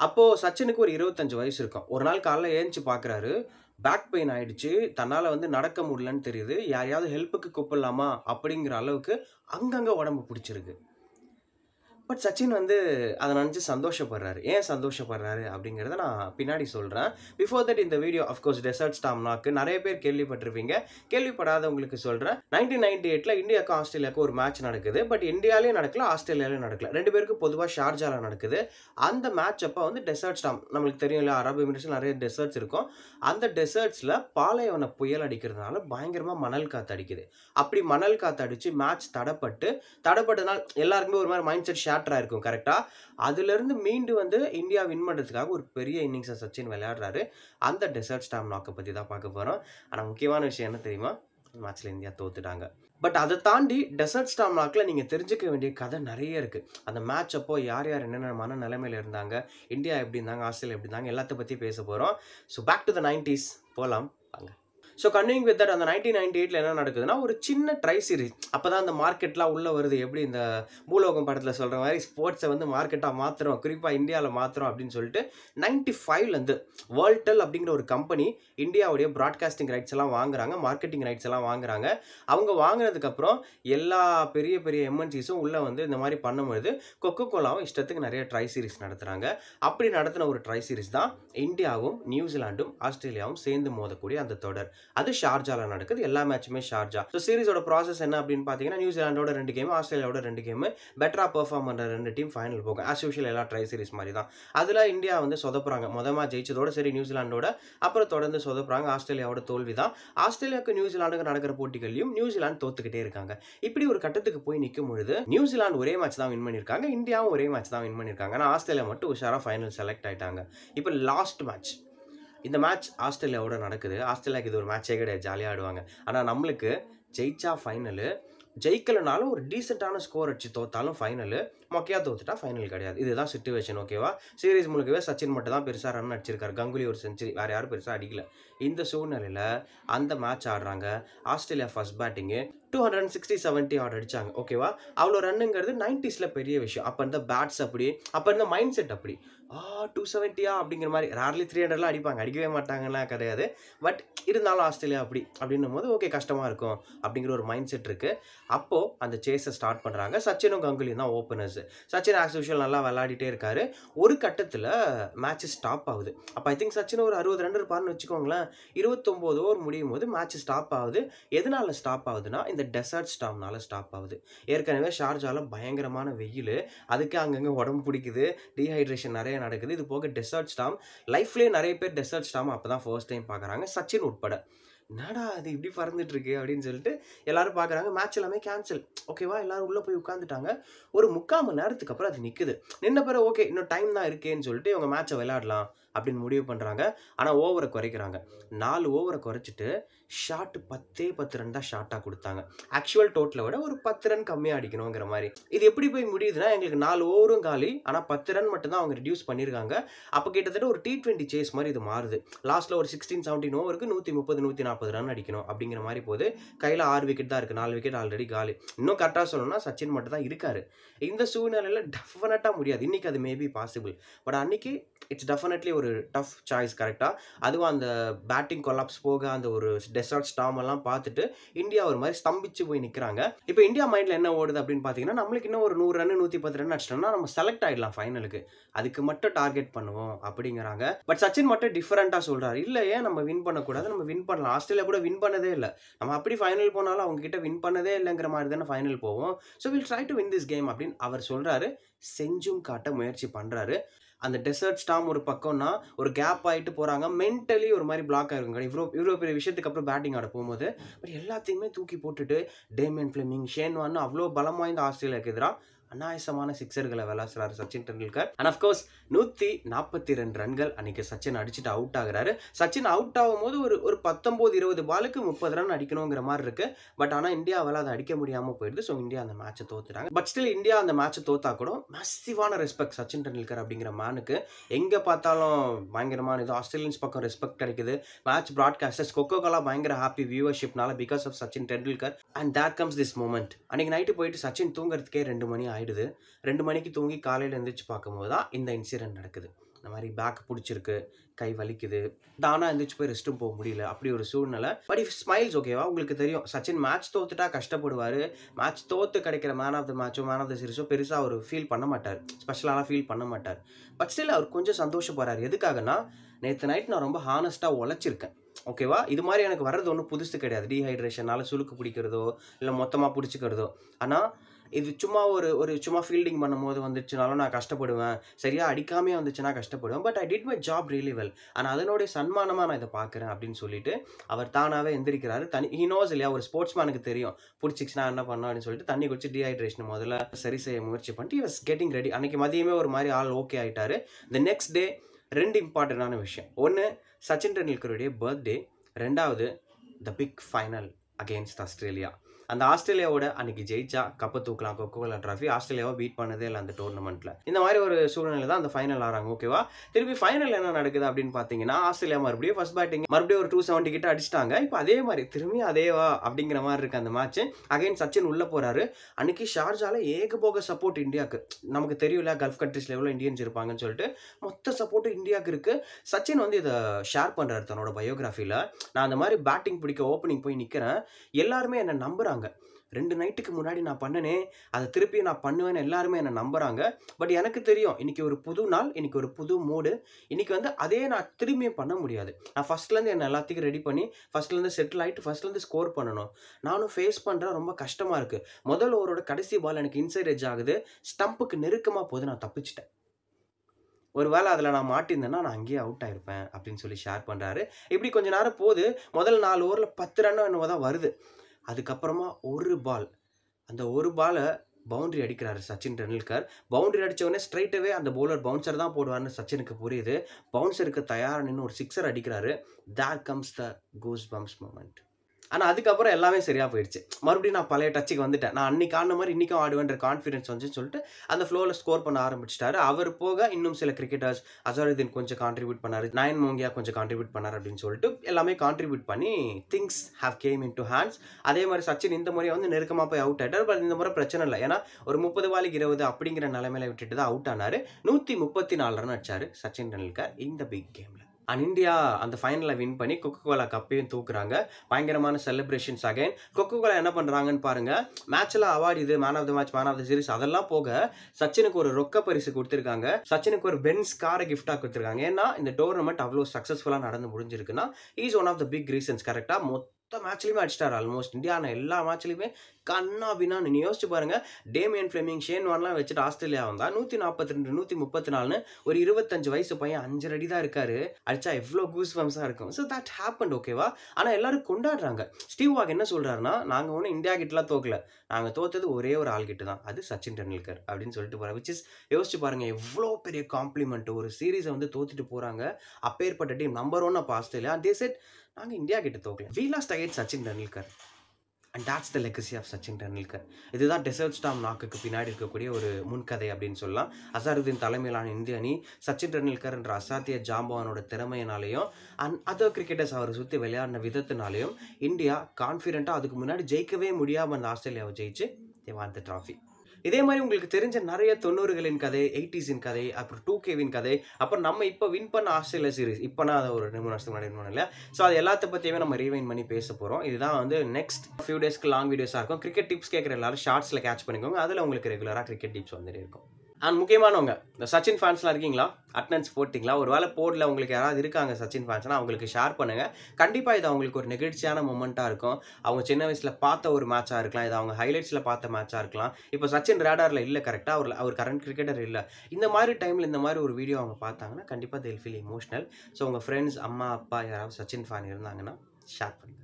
அப்போது சச்சினுக்கு ஒரு இருபத்தஞ்சு வயசு இருக்கும் ஒரு நாள் காலைல ஏஞ்சி பார்க்குறாரு பேக் பெயின் ஆயிடுச்சு தன்னால் வந்து நடக்க முடியலன்னு தெரியுது யாரையாவது ஹெல்ப்புக்கு கூப்பிடலாமா அப்படிங்கிற அளவுக்கு அங்கங்கே உடம்பு பிடிச்சிருக்கு பட் சச்சின் வந்து அதை நினச்சி சந்தோஷப்படுறாரு ஏன் சந்தோஷப்படுறாரு அப்படிங்கிறத நான் பின்னாடி சொல்கிறேன் பிஃபோர் தட் இந்த வீடியோ அஃப்கோர்ஸ் டெசர்ட் ஸ்டாம்னாக்கு நிறைய பேர் கேள்விப்பட்டிருப்பீங்க கேள்விப்படாதவங்களுக்கு சொல்கிறேன் நைன்டீன் நைன்டி எயிட்டில் இந்தியாவுக்கும் ஆஸ்திரேலியாவுக்கும் ஒரு மேட்ச் நடக்குது பட் இந்தியாலேயும் நடக்கல ஆஸ்திரேலியாலையும் நடக்கல ரெண்டு பேருக்கும் பொதுவாக ஷார்ஜாவில் நடக்குது அந்த மேட்ச் அப்போ வந்து டெசர்ட் ஸ்டாம் நம்மளுக்கு தெரியும் இல்லையா அரபு எமிரேட்ஸில் நிறைய டெசர்ட்ஸ் இருக்கும் அந்த டெசர்ட்ஸில் பாலைவன புயல் அடிக்கிறதுனால பயங்கரமாக மணல் காற்று அடிக்குது அப்படி மணல் காற்று அடித்து மேட்ச் தடப்பட்டு தடப்பட்டனால் எல்லாருக்குமே ஒரு மாதிரி மைண்ட் செட் ஷேட்டராக இருக்கும் கரெக்டாக அதுலேருந்து மீண்டு வந்து இந்தியா வின் பண்ணுறதுக்காக ஒரு பெரிய இன்னிங்ஸை சச்சின் விளையாடுறாரு அந்த டெசர்ட் ஸ்டாம் நாக்கை பற்றி தான் பார்க்க போகிறோம் ஆனால் முக்கியமான விஷயம் என்ன தெரியுமா மேட்ச்சில் இந்தியா தோத்துட்டாங்க பட் அதை தாண்டி டெசர்ட் ஸ்டாம் நாக்கில் நீங்கள் தெரிஞ்சுக்க வேண்டிய கதை நிறைய இருக்குது அந்த மேட்ச் அப்போ யார் யார் என்னென்ன மன நிலைமையில் இருந்தாங்க இந்தியா எப்படி இருந்தாங்க ஆஸ்திரேலியா எப்படி இருந்தாங்க எல்லாத்த பற்றி பேச போகிறோம் so back to the nineties போகலாம் வாங்க ஸோ கன்னிங் வித் தட் அந்த நைன்டீன் நைன்டி எயிட்டில் என்ன நடக்குதுன்னா ஒரு சின்ன ட்ரை சீரிஸ் அப்போ தான் அந்த மார்க்கெட்லாம் உள்ளே வருது எப்படி இந்த பூலோகம் படத்தில் சொல்கிற மாதிரி ஸ்போர்ட்ஸை வந்து மார்க்கெட்டாக மாற்றுறோம் குறிப்பாக இந்தியாவில் மாற்றுறோம் அப்படின்னு சொல்லிட்டு நைன்டி ஃபைவ்லேருந்து வேர்ல்டெல் அப்படிங்கிற ஒரு கம்பெனி இந்தியாவுடைய ப்ராட்காஸ்டிங் ரைட்ஸ் எல்லாம் வாங்குறாங்க மார்க்கெட்டிங் ரைட்ஸ் எல்லாம் வாங்குறாங்க அவங்க வாங்கினதுக்கப்புறம் எல்லா பெரிய பெரிய எம்என்சிஸும் உள்ளே வந்து இந்த மாதிரி பண்ணும்பொழுது கொக்கோ கோலாவும் இஷ்டத்துக்கு நிறைய ட்ரை சீரிஸ் நடத்துகிறாங்க அப்படி நடத்தின ஒரு ட்ரை சீரிஸ் தான் இந்தியாவும் நியூசிலாண்டும் ஆஸ்திரேலியாவும் சேர்ந்து மோதக்கூடிய அந்த தொடர் அது ஷார்ஜாவில் நடக்குது எல்லா மேட்சுமே ஷார்ஜா ஸோ சீரிஸோட ப்ராசஸ் என்ன அப்படின்னு பார்த்தீங்கன்னா நியூசிலாண்டோட ரெண்டு கேம் ஆஸ்திரேலியாவோட ரெண்டு கேம் பெட்டராக பெர்ஃபார்ம் பண்ணுற ரெண்டு டீம் ஃபைனல் போகும் ஆஸ் யூஷுவல் எல்லா ட்ரை சீரிஸ் மாதிரி தான் அதில் இந்தியா வந்து சொதப்புறாங்க மொதமாக ஜெயிச்சதோட சரி நியூசிலாண்டோட அப்புறம் தொடர்ந்து சொதப்புறாங்க ஆஸ்திரேலியாவோட தோல்வி தான் ஆஸ்திரேலியாவுக்கு நியூசிலாண்டுக்கு நடக்கிற போட்டிகளையும் நியூசிலாந்து தோத்துக்கிட்டே இருக்காங்க இப்படி ஒரு கட்டத்துக்கு போய் நிற்கும் பொழுது நியூசிலாந்து ஒரே மேட்ச் தான் வின் பண்ணியிருக்காங்க இந்தியாவும் ஒரே மேட்ச் தான் வின் பண்ணியிருக்காங்க ஆனால் ஆஸ்திரேலியா மட்டும் உஷாராக ஃபைனல் செலக்ட் ஆயிட்டாங்க இப்போ லாஸ்ட் மேட்ச் இந்த மேட்ச் ஆஸ்திரேலியாவோட நடக்குது ஆஸ்திரேலியாவுக்கு இது ஒரு மேட்சே கிடையாது ஜாலியாக ஆடுவாங்க ஆனால் நம்மளுக்கு ஜெயிச்சா ஃபைனலு ஜெயிக்கலனாலும் ஒரு டீசெண்டான ஸ்கோர் அடிச்சு தோத்தாலும் ஃபைனலு மொக்கையாக தோத்துட்டா ஃபைனல் கிடையாது இதுதான் சுச்சுவேஷன் ஓகேவா சீரீஸ் முழுக்கவே சச்சின் மட்டும் தான் பெருசாக ரன் அடிச்சிருக்காரு கங்குலி ஒரு செஞ்சுரி வேறு யாரும் பெருசாக அடிக்கல இந்த சூழ்நிலையில் அந்த மேட்ச் ஆடுறாங்க Australia first batting two hundred and sixty seventy odd அடிச்சாங்க ஓகேவா அவ்வளோ ரன்னுங்கிறது நைன்டிஸில் பெரிய விஷயம் அப்போ இருந்த பேட்ஸ் அப்படி அப்போ இருந்த மைண்ட் செட் அப்படி ஆ டூ செவன்ட்டியா அப்படிங்கிற மாதிரி ரேர்லி த்ரீ ஹண்ட்ரட்லாம் அடிப்பாங்க அடிக்கவே மாட்டாங்கலாம் கிடையாது பட் இருந்தாலும் ஆஸ்திரேலியா அப்படி அப்படின்னும் போது ஓகே கஷ்டமாக இருக்கும் அப்படிங்கிற ஒரு மைண்ட் செட் இருக்குது அப்போது அந்த சேஸை ஸ்டார்ட் பண்ணுறாங்க சச்சினும் கங்குலியும் தான் ஓப்பனர்ஸ் சச்சின் ஆஸ் யூஷுவல் நல்லா விளையாடிட்டே இருக்காரு ஒரு கட்டத்தில் மேட்ச் ஸ்டாப் ஆகுது அப்போ ஐ திங்க் சச்சின் ஒரு அறுபது ரன் இருப்பார்னு வச்சுக்கோங்களேன் இருபத்தொம்போது ஓவர் முடியும் போது மேட்ச் ஸ்டாப் ஆகுது எதனால ஸ்டாப் ஆகுதுன்னா இந்த டெசர்ட் ஸ்டாம்னால ஸ்டாப் ஆகுது ஏற்கனவே ஷார்ஜாவில் பயங்கரமான வெயில் அதுக்கு அங்கங்கே உடம்பு பிடிக்குது டீஹைட்ரேஷன் நிறைய நடக்குது இது போக டெசர்ட் ஸ்டாம் லைஃப்லேயே நிறைய பேர் டெசர்ட் ஸ்டாம் அப்போ தான் ஃபர்ஸ்ட் டைம் பார்க்குறாங்க சச்சின் உட்பட என்னடா அது இப்படி பறந்துட்டு இருக்கு அப்படின்னு சொல்லிட்டு எல்லாரும் பார்க்குறாங்க மேட்ச் எல்லாமே கேன்சல் ஓகேவா எல்லாரும் உள்ளே போய் உட்காந்துட்டாங்க ஒரு முக்கால் மணி நேரத்துக்கு அப்புறம் அது நிற்குது நின்ன பிறகு ஓகே இன்னும் டைம் தான் இருக்கேன்னு சொல்லிட்டு இவங்க மேட்சை விளையாடலாம் அப்படின்னு முடிவு பண்ணுறாங்க ஆனால் ஓவரை குறைக்கிறாங்க நாலு ஓவரை குறைச்சிட்டு ஷாட் பத்தே பத்து ரன் தான் ஷார்ட்டாக கொடுத்தாங்க ஆக்சுவல் டோட்டலை விட ஒரு பத்து ரன் கம்மியாக அடிக்கணுங்கிற மாதிரி இது எப்படி போய் முடியுதுன்னா எங்களுக்கு நாலு ஓவரும் காலி ஆனால் பத்து ரன் மட்டும் தான் அவங்க ரிடியூஸ் பண்ணியிருக்காங்க அப்போ கிட்டத்தட்ட ஒரு டி ட்வெண்ட்டி சேஸ் மாதிரி இது மாறுது லாஸ்ட்டில் ஒரு சிக்ஸ்டீன் செவன்டீன் ஓவருக்கு நூற்றி முப்பது நூற்றி நாற்பது ரன் அடிக்கணும் அப்படிங்கிற மாதிரி போது கையில் ஆறு விக்கெட் தான் இருக்குது நாலு விக்கெட் ஆல்ரெடி காலி இன்னும் கரெக்டாக சொல்லணும்னா சச்சின் மட்டும் தான் இருக்காரு இந்த சூழ்நிலையில் டெஃபினட்டாக முடியாது இன்றைக்கி அது மேபி பாசிபிள் பட் அன்றைக்கி இட்ஸ் டெஃபினெட்லி ஒரு டஃப் சாய்ஸ் கரெக்டாக அதுவும் அந்த பேட்டிங் கொலாப்ஸ் போக அந்த ஒரு டெசர்ட் ஸ்டாம் எல்லாம் பார்த்துட்டு இந்தியா ஒரு மாதிரி ஸ்தம்பிச்சு போய் நிற்கிறாங்க இப்போ இந்தியா மைண்டில் என்ன ஓடுது அப்படின்னு பார்த்தீங்கன்னா நம்மளுக்கு இன்னும் ஒரு நூறு ரன் நூற்றி பத்து ரன் அடிச்சிட்டோம்னா நம்ம செலக்ட் ஆகிடலாம் ஃபைனலுக்கு அதுக்கு மட்டும் டார்கெட் பண்ணுவோம் அப்படிங்கிறாங்க பட் சச்சின் மட்டும் டிஃப்ரெண்ட்டாக சொல்கிறாரு இல்லை ஏன் நம்ம வின் பண்ணக்கூடாது நம்ம வின் பண்ணலாம் ஆஸ்திரேலியா கூட வின் பண்ணதே இல்லை நம்ம அப்படி ஃபைனல் போனாலும் அவங்க கிட்ட வின் பண்ணதே இல்லைங்கிற மாதிரி தானே ஃபைனல் போவோம் so will try to win this game அப்படின்னு அவர் சொல்கிறாரு செஞ்சும் காட்ட முயற்சி பண்ணுறாரு அந்த டெசர்ட் ஸ்டாம் ஒரு பக்கம்னா ஒரு கேப் ஆகிட்டு போகிறாங்க மென்டலி ஒரு மாதிரி பிளாக் ஆயிருங்க இவ்வளோ இவ்வளோ பெரிய விஷயத்துக்கு அப்புறம் பேட்டிங் ஆட போகும்போது பட் எல்லாத்தையுமே தூக்கி போட்டுட்டு டேமியன் ஃபிளமிங் ஷேன் வான்னு அவ்வளோ பலம் வாய்ந்த ஆஸ்திரேலியாவுக்கு எதிராக அனாயசமான சிக்ஸர்களை விளாசுறாரு சச்சின் டெண்டுல்கர் அண்ட் அஃப்கோர்ஸ் நூற்றி நாற்பத்தி ரெண்டு ரன்கள் அன்னைக்கு சச்சின் அடிச்சுட்டு அவுட் ஆகுறாரு சச்சின் அவுட் ஆகும்போது ஒரு ஒரு பத்தொம்போது இருபது பாலுக்கு முப்பது ரன் அடிக்கணுங்கிற மாதிரி இருக்கு பட் ஆனால் இந்தியாவால் அதை அடிக்க முடியாமல் போயிடுது ஸோ இந்தியா அந்த மேட்சை தோத்துட்டாங்க பட் ஸ்டில் இந்தியா அந்த மேட்சை தோத்தா கூட மசிவான ரெஸ்பெக்ட் சச்சின் டெண்டுல்கர் அப்படிங்கிற மேனுக்கு எங்கே பார்த்தாலும் பயங்கரமான இது ஆஸ்திரேலியன்ஸ் பக்கம் ரெஸ்பெக்ட் கிடைக்குது மேட்ச் ப்ராட்காஸ்டர்ஸ் கொக்கோ கோலா பயங்கர ஹாப்பி வியூவர்ஷிப்னால because of Sachin Tendulkar and that comes this moment அன்னைக்கு நைட்டு போயிட்டு சச்சின் தூங்குறதுக்கே ரெண்டு மணி ஆயிடுது ரெண்டு மணிக்கு தூங்கி காலையில் எழுந்திரிச்சு பார்க்கும்போது தான் இந்த இன்சிடென்ட் நடக்குது இந்த மாதிரி பேக் பிடிச்சிருக்கு கை வலிக்குது தானா எந்திரிச்சு போய் ரெஸ்ட்டும் போக முடியல அப்படி ஒரு சூழ்நிலை பட் இஃப் ஸ்மைல்ஸ் ஓகேவா உங்களுக்கு தெரியும் சச்சின் மேட்ச் தோத்துட்டா கஷ்டப்படுவார் மேட்ச் தோத்து கிடைக்கிற மேன் ஆஃப் த மேட்சோ மேன் ஆஃப் த சீரிஸோ பெருசாக அவர் ஃபீல் பண்ண மாட்டார் ஸ்பெஷலாக ஃபீல் பண்ண மாட்டார் பட் ஸ்டில் அவர் கொஞ்சம் சந்தோஷப்படுறாரு எதுக்காகனா நேற்று நைட் நான் ரொம்ப ஹானஸ்ட்டாக உழைச்சிருக்கேன் ஓகேவா இது மாதிரி எனக்கு வர்றது ஒன்றும் புதுசு கிடையாது டீஹைட்ரேஷனால சுளுக்கு பிடிக்கிறதோ இல்லை மொத்தமாக பிடிச்சிக்கிறதோ ஆனால் இது சும்மா ஒரு ஒரு சும்மா ஃபீல்டிங் பண்ணும்போது வந்துச்சுனாலும் நான் கஷ்டப்படுவேன் சரியா அடிக்காமே வந்துச்சுன்னா கஷ்டப்படுவேன் but I did my job really well ஆனால் அதனுடைய சன்மானமாக நான் இதை பார்க்குறேன் அப்படின்னு சொல்லிட்டு அவர் தானாகவே எந்திரிக்கிறாரு தனி ஹி நோஸ் இல்லையா ஒரு ஸ்போர்ட்ஸ்மேனுக்கு தெரியும் பிடிச்சிச்சுன்னா என்ன பண்ணணும் அப்படின்னு சொல்லிட்டு தண்ணி குடிச்சு டீஹைட்ரேஷன் முதல்ல சரி செய்ய முயற்சி பண்ணிட்டு வாஸ் கெட்டிங் ரெடி அன்னைக்கு மதியமே ஒரு மாதிரி ஆள் ஓகே ஆயிட்டாரு த நெக்ஸ்ட் டே ரெண்டு இம்பார்ட்டண்டான விஷயம் ஒன்று சச்சின் டெண்டுல்கருடைய பர்த்டே ரெண்டாவது the big final against Australia அந்த ஆஸ்திரேலியாவோட அன்னைக்கு ஜெயிச்சா கப்பை தூக்கலாம் கொக்கோலா ட்ராஃபி ஆஸ்திரேலியாவை பீட் பண்ணதே இல்லை அந்த டோர்னமெண்ட்டில் இந்த மாதிரி ஒரு சூழ்நிலை தான் அந்த ஃபைனல் ஆறாங்க ஓகேவா திருப்பி ஃபைனல் என்ன நடக்குது அப்படின்னு பார்த்தீங்கன்னா ஆஸ்திரேலியா மறுபடியும் ஃபர்ஸ்ட் பேட்டிங் மறுபடியும் ஒரு டூ செவன்ட்டி கிட்ட அடிச்சிட்டாங்க இப்போ அதே மாதிரி திரும்பி அதேவா அப்படிங்கிற மாதிரி இருக்கு அந்த மேட்ச் அகைன் சச்சின் உள்ள போறாரு அன்னைக்கு ஷார்ஜால ஏகபோக சப்போர்ட் இந்தியாவுக்கு நமக்கு தெரியல கல்ஃப் கண்ட்ரிஸ்ல எவ்வளோ இந்தியன்ஸ் இருப்பாங்கன்னு சொல்லிட்டு மொத்த சப்போர்ட்டும் இந்தியாவுக்கு இருக்கு சச்சின் வந்து இதை ஷேர் பண்றாரு தன்னோட பயோகிராஃபியில் நான் அந்த மாதிரி பேட்டிங் பிடிக்க ஓப்பனிங் போய் நிற்கிறேன் எல்லாருமே என்னை நம்புறாங்க ரெண்டு நைட்டுக்கு முன்னாடி நான் பண்ணனே அதை திருப்பி நான் பண்ணுவேன்னு எல்லாருமே என்னை நம்புறாங்க பட் எனக்கு தெரியும் இன்னைக்கு ஒரு புது நாள் இன்னைக்கு ஒரு புது மூடு இன்னைக்கு வந்து அதே நான் திரும்பியும் பண்ண முடியாது நான் ஃபர்ஸ்ட்லேருந்து என்ன எல்லாத்தையும் ரெடி பண்ணி ஃபர்ஸ்ட்லேருந்து செட்டில் ஆகிட்டு ஃபர்ஸ்ட்லேருந்து ஸ்கோர் பண்ணணும் நானும் ஃபேஸ் பண்ணுறேன் ரொம்ப கஷ்டமாக இருக்குது முதல் ஓவரோட கடைசி பால் எனக்கு இன்சைட் எட்ஜ் ஆகுது ஸ்டம்புக்கு நெருக்கமாக போது நான் தப்பிச்சிட்டேன் ஒருவேளை அதில் நான் மாட்டியிருந்தேன்னா நான் அங்கேயே அவுட் ஆயிருப்பேன் அப்படின்னு சொல்லி ஷேர் பண்ணுறாரு இப்படி கொஞ்ச நேரம் போது முதல் நாலு ஓவரில் பத்து ரன்னோ என்னவோ தான் வருது அதுக்கப்புறமா ஒரு பால் அந்த ஒரு பாலை பவுண்டரி அடிக்கிறாரு சச்சின் டெண்டுல்கர் பவுண்டரி அடிச்ச உடனே ஸ்ட்ரைட்டவே அந்த பவுலர் பவுன்சர் தான் போடுவார்னு சச்சினுக்கு புரியுது பவுன்சருக்கு தயாரா நின்று ஒரு சிக்ஸர் அடிக்கிறாரு there comes the goose bumps moment ஆனால் அதுக்கப்புறம் எல்லாமே சரியாக போயிடுச்சு மறுபடியும் நான் பழைய டச்சுக்கு வந்துட்டேன் நான் அன்னைக்கு ஆடின மாதிரி இன்றைக்கும் ஆடுவேன்ற கான்ஃபிடன்ஸ் வந்துச்சுன்னு சொல்லிட்டு அந்த ஃப்ளோவில் ஸ்கோர் பண்ண ஆரம்பிச்சிட்டாரு அவர் போக இன்னும் சில கிரிக்கெட்டர்ஸ் அசருதீன் கொஞ்சம் கான்ட்ரிபியூட் பண்ணாரு நயன் மோங்கியா கொஞ்சம் கான்ட்ரிபியூட் பண்ணார் அப்படின்னு சொல்லிட்டு எல்லாமே கான்ட்ரிபியூட் பண்ணி things have came into hands அதே மாதிரி சச்சின் இந்த முறை வந்து நெருக்கமாக போய் அவுட் ஆயிட்டார் பட் இந்த முறை பிரச்சனை இல்லை ஏன்னா ஒரு முப்பது பாலுக்கு இருபது அப்படிங்கிற நிலைமையில விட்டுட்டு தான் அவுட் ஆனாரு நூற்றி முப்பத்தி நாலு ரன் அடிச்சாரு சச்சின் டெண்டுல்கர் இந்த பிக் கேமில் அண்ட் இந்தியா அந்த ஃபைனலில் வின் பண்ணி கொக்கோ கோலா கப்பையும் தூக்குறாங்க பயங்கரமான செலிப்ரேஷன்ஸ் அகைன் கொக்கோ கோலா என்ன பண்ணுறாங்கன்னு பாருங்க மேட்ச்சில் அவார்டு இது man of the match man of the series அதெல்லாம் போக சச்சினுக்கு ஒரு ரொக்க பரிசு கொடுத்துருக்காங்க சச்சினுக்கு ஒரு பென்ஸ் காரை கிஃப்டாக கொடுத்துருக்காங்க ஏன்னா இந்த டோர்னமெண்ட் அவ்வளோ சக்ஸஸ்ஃபுல்லாக நடந்து முடிஞ்சிருக்குன்னா is one of the big reasons கரெக்டாக மொத்த மேட்ச்லையுமே அடிச்சிட்டார் ஆல்மோஸ்ட் இந்தியாவில் எல்லா மேட்ச்லையுமே கண்ணா பின்னா நீ யோசிச்சு பாருங்க டேமியன் ஃபிளெமிங் ஷேன் வான்லாம் வச்சுட்டு ஆஸ்திரேலியா வந்தா நூற்றி நாற்பத்தி ரெண்டு நூற்றி முப்பத்தி நாலுன்னு ஒரு இருபத்தஞ்சு வயசு பையன் அஞ்சு அடி தான் இருக்காரு அடிச்சா எவ்வளோ கூஸ் பம்ஸாக இருக்கும் ஸோ தட் ஹேப்பன் ஓகேவா ஆனால் எல்லாரும் கொண்டாடுறாங்க ஸ்டீவ் வாக் என்ன சொல்றாருன்னா நாங்கள் ஒன்றும் இந்தியா கிட்டலாம் தோக்கல நாங்கள் தோத்தது ஒரே ஒரு ஆள் கிட்ட தான் அது சச்சின் டெண்டுல்கர் அப்படின்னு சொல்லிட்டு போகிறாங்க விச் இஸ் யோசிச்சு பாருங்க எவ்வளோ பெரிய காம்ப்ளிமெண்ட் ஒரு சீரீஸை வந்து தோத்துட்டு போகிறாங்க அப்பேற்பட்ட டீம் நம்பர் ஒன் அப்போ ஆஸ்திரேலியா தே செட் நாங்கள் இந்தியா கிட்ட தோக்கல we lost against Sachin Tendulkar and that's the legacy of Sachin Tendulkar இதுதான் டெசர்ட் ஸ்டாம் நாக்குக்கு பின்னாடி இருக்கக்கூடிய ஒரு முன்கதை அப்படின்னு சொல்லலாம் அசாருதீன் தலைமையிலான இந்திய அணி சச்சின் டெண்டுல்கர் என்ற அசாத்திய ஜாம்பவானோட திறமையினாலையும் அண்ட் அதர் கிரிக்கெட்டர்ஸ் அவரை சுற்றி விளையாடின விதத்தினாலையும் இந்தியா கான்ஃபிடென்ட்டாக அதுக்கு முன்னாடி ஜெயிக்கவே முடியாமல் அந்த ஆஸ்திரேலியாவை ஜெயிச்சு தே வான் த ட்ராஃபி இதே மாதிரி உங்களுக்கு தெரிஞ்ச நிறைய தொண்ணூறுகளின் கதை எயிட்டிஸின் கதை அப்புறம் டூ கேவின் கதை அப்புறம் நம்ம இப்போ வின் பண்ண ஆஸ்திரேலியா சீரிஸ் இப்போ நான் அதை ஒரு ரெண்டு மூணு வருஷத்துக்கு முன்னாடி win பண்ணல ஸோ அது எல்லாத்த பற்றியுமே நம்ம ரீவைன் பண்ணி பேச போகிறோம் இதுதான் வந்து நெக்ஸ்ட் ஃபியூ டேஸ்க்கு லாங் வீடியோஸாக இருக்கும் கிரிக்கெட் டிப்ஸ் கேட்குற எல்லாரும் ஷார்ட்ஸில் கேட்ச் பண்ணிக்கோங்க அதில் உங்களுக்கு ரெகுலராக கிரிக்கெட் டிப்ஸ் வந்துட்டு இருக்கும் அண்ட் முக்கியமானவங்க இந்த சச்சின் ஃபேன்ஸ்லாம் இருக்கீங்களா அட்டனன்ஸ் போட்டிங்களா ஒரு வேளை போர்டில் உங்களுக்கு யாராவது இருக்காங்க சச்சின் ஃபேன்ஸ்னால் அவங்களுக்கு ஷேர் பண்ணுங்கள் கண்டிப்பாக இது அவங்களுக்கு ஒரு நெகிழ்ச்சியான மூமெண்ட்டாக இருக்கும் அவங்க சின்ன வயசில் பார்த்த ஒரு மேட்சாக இருக்கலாம் இது அவங்க ஹைலைட்ஸில் பார்த்த மேட்சாக இருக்கலாம் இப்போ சச்சின் ரேடாரில் இல்லை கரெக்டாக அவர் அவர் கரண்ட் கிரிக்கெட்டர் இல்லை இந்த மாதிரி டைமில் இந்த மாதிரி ஒரு வீடியோ அவங்க பார்த்தாங்கன்னா கண்டிப்பாக தேல் ஃபீல் இமோஷனல் ஸோ உங்கள் ஃப்ரெண்ட்ஸ் அம்மா அப்பா யாராவது சச்சின் ஃபேன் இருந்தாங்கன்னா ஷேர் பண்ணுங்கள்